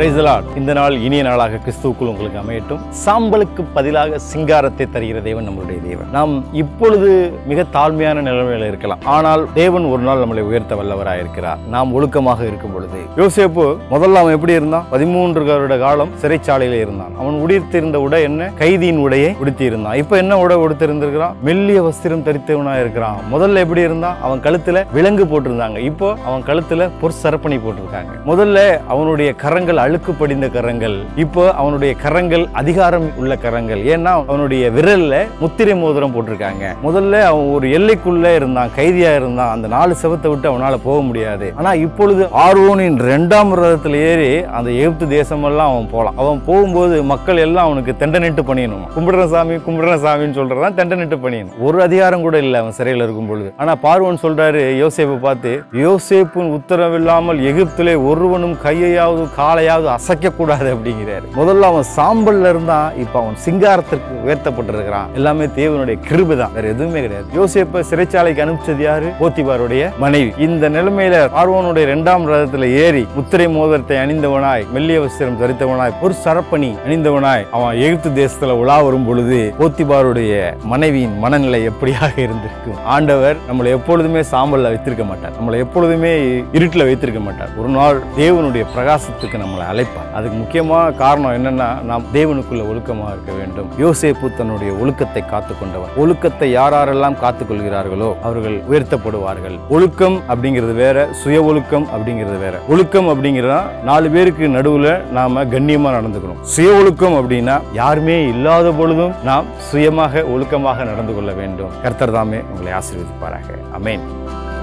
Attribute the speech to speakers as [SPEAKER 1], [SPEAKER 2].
[SPEAKER 1] Praise the Lord. இந்த நாள் இனிய நாளாக கிறிஸ்துவுக்குள் உங்களுக்கு அமையட்டும் சாம்பலுக்கு பதிலாக சிங்காரத்தை தருகிற தேவன் நம்மளுடைய தேவன் நாம் இப்பொழுது மிக தாழ்மையான நிலைமையில இருக்கலாம் ஆனால் தேவன் ஒரு நாள் நம்மளை உயர்த்த வல்லவராக இருக்கிறார் நாம் ஒழுக்கமாக இருக்கும் பொழுது யோசேப்பு முதல்ல அவன் எப்படி இருந்தான் பதிமூன்று வருட காலம் சிறைச்சாலையில இருந்தான் அவன் உடுத்திருந்த உடை என்ன கைதியின் உடையை உடுத்தி இருந்தான் இப்ப என்ன உடை உடுத்திருந்திருக்கிறான் மெல்லிய வஸ்திரம் தரித்தவனா இருக்கிறான் முதல்ல எப்படி இருந்தான் அவன் கழுத்துல விலங்கு போட்டிருந்தாங்க இப்போ அவன் கழுத்துல பொற்சரப்பணி போட்டிருக்காங்க முதல்ல அவனுடைய கரங்கள் அழுக்கு படிந்த கரங்கள் இப்போ அவனுடைய கரங்கள் அதிகாரம் உள்ள கரங்கள் ஏன்னா அவனுடைய விரல்ல முத்திரை மோதிரம் போட்டிருக்காங்க முதல்ல அவன் ஒரு எல்லைக்குள்ள இருந்தான் கைதியா இருந்தான் அந்த நாலு செவத்தை விட்டு அவனால போக முடியாது ஆனா இப்பொழுது ஆர்வோனின் இரண்டாம் ரதத்தில் ஏறி அந்த எகிப்து தேசமெல்லாம் அவன் போலாம் அவன் போகும்போது மக்கள் எல்லாம் அவனுக்கு தெண்டனிட்டு பண்ணிடணும் கும்பிடுற சாமி கும்பிடுற சாமின்னு சொல்றான் தெண்டனிட்டு பண்ணிடணும் ஒரு அதிகாரம் கூட இல்லை அவன் சிறையில் இருக்கும் பொழுது ஆனா பார்வன் சொல்றாரு யோசேப்பை பார்த்து யோசேப்பின் உத்தரவில்லாமல் எகிப்திலே ஒருவனும் கையையாவது காலையாவது அசைக்க கூடாது அப்படிங்கிறாரு முதல்ல அவன் சாம்பல்ல இருந்தான் இப்ப அவன் சிங்காரத்திற்கு உயர்த்தப்பட்டிருக்கிறான் எல்லாமே தேவனுடைய கிருபை தான் வேற எதுவுமே கிடையாது யோசேப்பை சிறைச்சாலைக்கு அனுப்பிச்சது யாரு போத்திபாருடைய மனைவி இந்த நிலைமையில பார்வோனுடைய இரண்டாம் ரதத்துல ஏறி முத்திரை மோதிரத்தை அணிந்தவனாய் மெல்லிய வஸ்திரம் தரித்தவனாய் ஒரு சரப்பணி அணிந்தவனாய் அவன் எகிப்து தேசத்துல உலா வரும் பொழுது போத்திபாருடைய மனைவியின் மனநிலை எப்படியாக இருந்திருக்கும் ஆண்டவர் நம்மளை எப்பொழுதுமே சாம்பல்ல வைத்திருக்க மாட்டார் நம்மளை எப்பொழுதுமே இருட்டில் வைத்திருக்க மாட்டார் ஒரு நாள் தேவனுடைய பிரகாசத்துக்கு நம்மளை அழைப்பார் அதுக்கு முக்கியமான காரணம் என்னன்னா நாம் தேவனுக்குள்ள ஒழுக்கமாக இருக்க வேண்டும் யோசேப்பு தன்னுடைய ஒழுக்கத்தை காத்துக்கொண்டவர் ஒழுக்கத்தை யாரெல்லாம் காத்துக்கொள்கிறார்களோ அவர்கள் உயர்த்தப்படுவார்கள் ஒழுக்கம் அப்படிங்கிறது வேற சுய ஒழுக்கம் அப்படிங்கிறது வேற ஒழுக்கம் அப்படிங்கிறதா நாலு பேருக்கு நடுவுல நாம கண்ணியமா நடந்துக்கணும் சுய ஒழுக்கம் அப்படின்னா யாருமே இல்லாத பொழுதும் நாம் சுயமாக ஒழுக்கமாக நடந்து கொள்ள வேண்டும் கர்த்தர் தாமே உங்களை ஆசீர்வதிப்பாராக அமேன்